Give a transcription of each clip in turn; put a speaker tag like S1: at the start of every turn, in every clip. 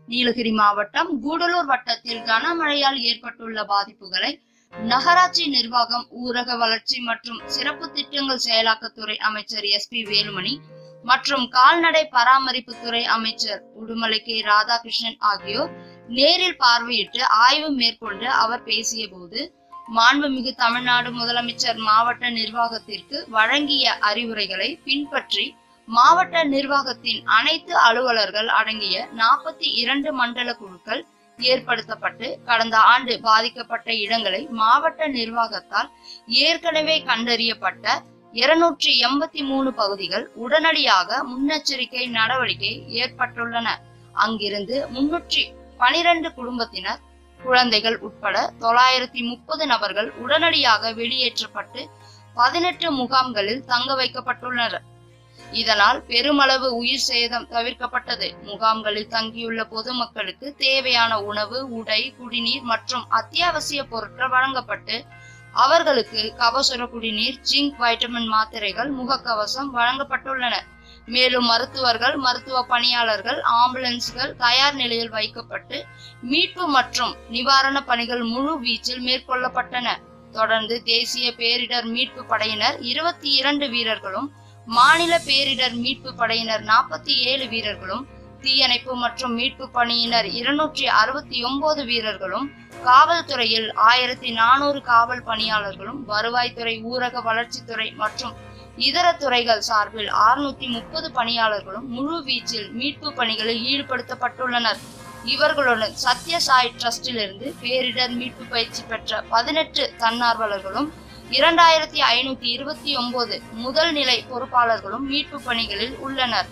S1: நீலகிரி மாவட்டம் கூடலூர் வட்டத்தில் கனமழையால் ஏற்பட்டுள்ள பாதிப்புகளை நகராட்சி நிர்வாகம் ஊரக வளர்ச்சி மற்றும் சிறப்பு திட்டங்கள் செயலாக்கத்துறை அமைச்சர் எஸ் பி வேலுமணி மற்றும் கால்நடை பராமரிப்புத்துறை அமைச்சர் உடுமலை கே ராதாகிருஷ்ணன் ஆகியோர் நேரில் பார்வையிட்டு ஆய்வு மேற்கொண்டு அவர் பேசிய போது மாண்புமிகு தமிழ்நாடு முதலமைச்சர் மாவட்ட நிர்வாகத்திற்கு வழங்கிய அறிவுரைகளை பின்பற்றி மாவட்ட நிர்வாகத்தின் அனைத்து அலுவலர்கள் அடங்கிய நாற்பத்தி இரண்டு மண்டல குழுக்கள் ஏற்படுத்தப்பட்டு கடந்த ஆண்டு பாதிக்கப்பட்ட இடங்களை மாவட்ட நிர்வாகத்தால் ஏற்கனவே கண்டறியப்பட்ட இருநூற்றி எண்பத்தி மூணு பகுதிகள் உடனடியாக முன்னெச்சரிக்கை நடவடிக்கை ஏற்பட்டுள்ளன அங்கிருந்து முன்னூற்றி பனிரெண்டு குடும்பத்தினர் குழந்தைகள் உட்பட தொள்ளாயிரத்தி முப்பது நபர்கள் உடனடியாக வெளியேற்றப்பட்டு பதினெட்டு முகாம்களில் தங்க வைக்கப்பட்டுள்ளனர் இதனால் பெருமளவு உயிர் சேதம் தவிர்க்கப்பட்டது முகாம்களில் தங்கியுள்ள பொதுமக்களுக்கு தேவையான உணவு உடை குடிநீர் மற்றும் அத்தியாவசிய பொருட்கள் வழங்கப்பட்டு அவர்களுக்கு கபசுர குடிநீர் ஜிங்க் வைட்டமின் மாத்திரைகள் முகக்கவசம் வழங்கப்பட்டுள்ளன மேலும் மருத்துவர்கள் மருத்துவ பணியாளர்கள் ஆம்புலன்ஸ்கள் தயார் நிலையில் வைக்கப்பட்டு மீட்பு மற்றும் நிவாரண பணிகள் முழு வீச்சில் மேற்கொள்ளப்பட்டன தொடர்ந்து தேசிய பேரிடர் மீட்பு படையினர் இருபத்தி இரண்டு வீரர்களும் மாநில பேரிடர் மீட்பு படையினர் நாற்பத்தி ஏழு வீரர்களும் தீயணைப்பு மற்றும் மீட்பு பணியினர் இருநூற்றி அறுபத்தி ஒன்பது வீரர்களும் காவல்துறையில் ஆயிரத்தி நானூறு காவல் பணியாளர்களும் வருவாய்த்துறை ஊரக வளர்ச்சித்துறை மற்றும் இதர துறைகள் சார்பில் அறுநூத்தி முப்பது பணியாளர்களும் முழு வீச்சில் மீட்பு பணிகளில் ஈடுபடுத்தப்பட்டுள்ளனர் இவர்களுடன் சத்யசாய் டிரஸ்டிலிருந்து பேரிடர் மீட்பு பயிற்சி பெற்ற பதினெட்டு தன்னார்வலர்களும் இரண்டாயிரத்தி ஐநூத்தி இருபத்தி ஒன்பது முதல் நிலை பொறுப்பாளர்களும் மீட்பு பணிகளில் உள்ளனர்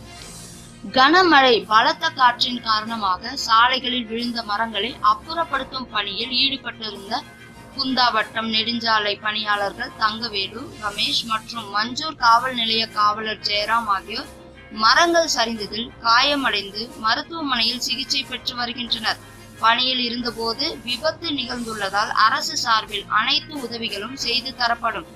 S1: கனமழை பலத்த காற்றின் காரணமாக சாலைகளில் விழுந்த மரங்களை அப்புறப்படுத்தும் பணியில் ஈடுபட்டிருந்த குந்தாவட்டம் நெடுஞ்சாலை பணியாளர்கள் தங்கவேலு ரமேஷ் மற்றும் மஞ்சூர் காவல் நிலைய காவலர் ஜெயராம் ஆகியோர் மரங்கள் சரிந்ததில் காயமடைந்து மருத்துவமனையில் சிகிச்சை பெற்று வருகின்றனர் பணியில் இருந்தபோது விபத்து நிகழ்ந்துள்ளதால் அரசு சார்பில் அனைத்து உதவிகளும் செய்து தரப்படும்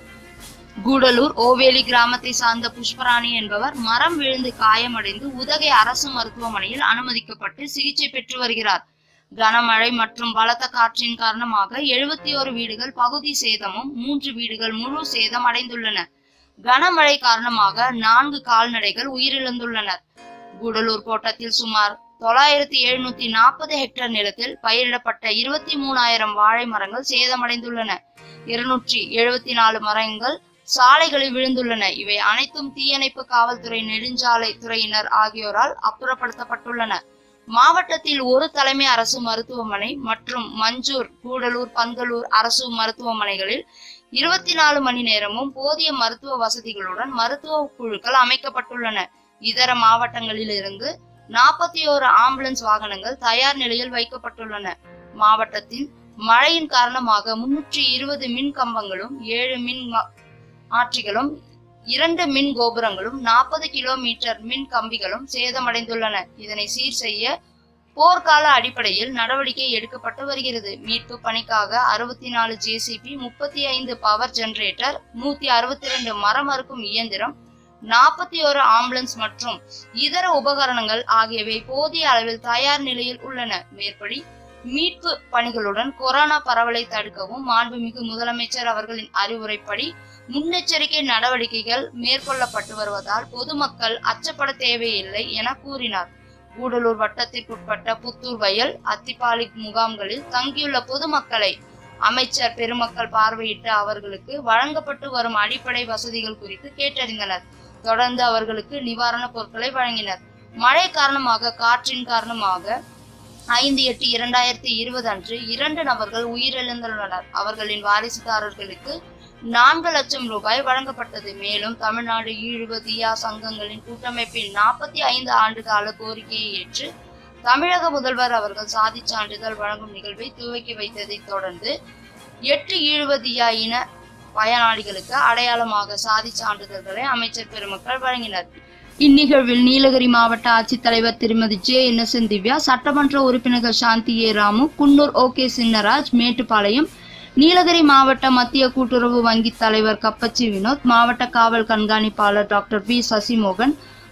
S1: கூடலூர் ஓவேலி கிராமத்தை சார்ந்த புஷ்பராணி என்பவர் மரம் விழுந்து காயமடைந்து உதகை அரசு மருத்துவமனையில் அனுமதிக்கப்பட்டு சிகிச்சை பெற்று வருகிறார் கனமழை மற்றும் பலத்த காற்றின் காரணமாக எழுபத்தி ஒரு வீடுகள் பகுதி சேதமும் மூன்று வீடுகள் முழு சேதம் அடைந்துள்ளன கனமழை காரணமாக நான்கு கால்நடைகள் உயிரிழந்துள்ளனர் கூடலூர் கோட்டத்தில் சுமார் தொள்ளாயிரத்தி எழுநூத்தி நாற்பது ஹெக்டேர் நிலத்தில் பயிரிடப்பட்ட இருபத்தி மூணாயிரம் வாழை மரங்கள் சேதமடைந்துள்ளன இருநூற்றி எழுபத்தி நாலு மரங்கள் சாலைகளில் விழுந்துள்ளன இவை அனைத்தும் தீயணைப்பு காவல்துறை நெடுஞ்சாலை துறையினர் ஆகியோரால் அப்புறப்படுத்தப்பட்டுள்ளன மாவட்டத்தில் ஒரு தலைமை அரசு மருத்துவமனை மற்றும் மஞ்சூர் கூடலூர் பந்தலூர் அரசு மருத்துவமனைகளில் இருபத்தி நாலு மணி நேரமும் போதிய மருத்துவ வசதிகளுடன் மருத்துவ குழுக்கள் அமைக்கப்பட்டுள்ளன இதர மாவட்டங்களில் இருந்து நாற்பத்தி ஓரு ஆம்புலன்ஸ் வாகனங்கள் தயார் நிலையில் வைக்கப்பட்டுள்ளன மாவட்டத்தின் மழையின் காரணமாக முன்னூற்றி இருபது மின் கம்பங்களும் ஏழு மின் ஆற்றிகளும் இரண்டு மின் கோபுரங்களும் நாற்பது கிலோமீட்டர் மின் கம்பிகளும் சேதமடைந்துள்ளன இதனை சீர் செய்ய போர்க்கால அடிப்படையில் நடவடிக்கை எடுக்கப்பட்டு வருகிறது மீட்பு பணிக்காக அறுபத்தி நாலு ஜேசிபி முப்பத்தி ஐந்து பவர் ஜெனரேட்டர் நூத்தி அறுபத்தி ரெண்டு மரம் அறுக்கும் இயந்திரம் நாற்பத்தி ஒரு ஆம்புலன்ஸ் மற்றும் இதர உபகரணங்கள் ஆகியவை போதிய அளவில் தயார் நிலையில் உள்ளன மேற்படி மீட்பு பணிகளுடன் கொரோனா பரவலை தடுக்கவும் மாண்புமிகு முதலமைச்சர் அவர்களின் அறிவுரைப்படி முன்னெச்சரிக்கை நடவடிக்கைகள் மேற்கொள்ளப்பட்டு வருவதால் பொதுமக்கள் அச்சப்பட தேவையில்லை என கூறினார் கூடலூர் வட்டத்திற்குட்பட்ட புத்தூர் வயல் அத்திப்பாளி முகாம்களில் தங்கியுள்ள பொதுமக்களை அமைச்சர் பெருமக்கள் பார்வையிட்டு அவர்களுக்கு வழங்கப்பட்டு வரும் அடிப்படை வசதிகள் குறித்து கேட்டறிந்தனர் தொடர்ந்து அவர்களுக்கு நிவாரணப் பொருட்களை வழங்கினர் மழை காரணமாக காற்றின் காரணமாக ஐந்து எட்டு இரண்டாயிரத்தி இருபது அன்று இரண்டு நபர்கள் உயிரிழந்துள்ளனர் அவர்களின் வாரிசுதாரர்களுக்கு நான்கு லட்சம் ரூபாய் வழங்கப்பட்டது மேலும் தமிழ்நாடு ஈழுவ தியா சங்கங்களின் கூட்டமைப்பின் நாற்பத்தி ஐந்து ஆண்டு கால கோரிக்கையை ஏற்று தமிழக முதல்வர் அவர்கள் சாதி சான்றிதழ் வழங்கும் நிகழ்வை துவக்கி வைத்ததை தொடர்ந்து எட்டு ஈழுவ தியா இன பயனாளிகளுக்கு அடையாளமாக சாதி சான்றிதழ்களை அமைச்சர் பெருமக்கள் வழங்கினர் இந்நிகழ்வில் நீலகிரி மாவட்ட ஆட்சித்தலைவர் திருமதி ஜே இன்னசென்ட் திவ்யா சட்டமன்ற உறுப்பினர்கள் Shanthi A Ramu Coonoor O K Chinnaraj Mettupalayam Nilgiri மாவட்ட மத்திய கூட்டுறவு வங்கி தலைவர் கப்பச்சி வினோத் மாவட்ட காவல் கண்காணிப்பாளர் டாக்டர் பி சசிமோகன்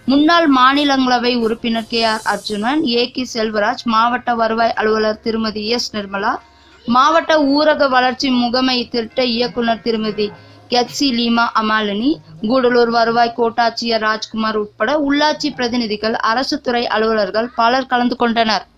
S1: முன்னாள் மாநிலங்களவை உறுப்பினர் K R Arjunan A K Selvaraj மாவட்ட வருவாய் அலுவலர் திருமதி எஸ் நிர்மலா மாவட்ட ஊரக வளர்ச்சி முகமை திட்ட இயக்குனர் திருமதி எச்சி லீமா அமாலினி கூடலூர் வருவாய் கோட்டாட்சியர் ராஜ்குமார் உட்பட உள்ளாட்சி பிரதிநிதிகள் அரசு துறை அலுவலர்கள் பலர் கலந்து கொண்டனர்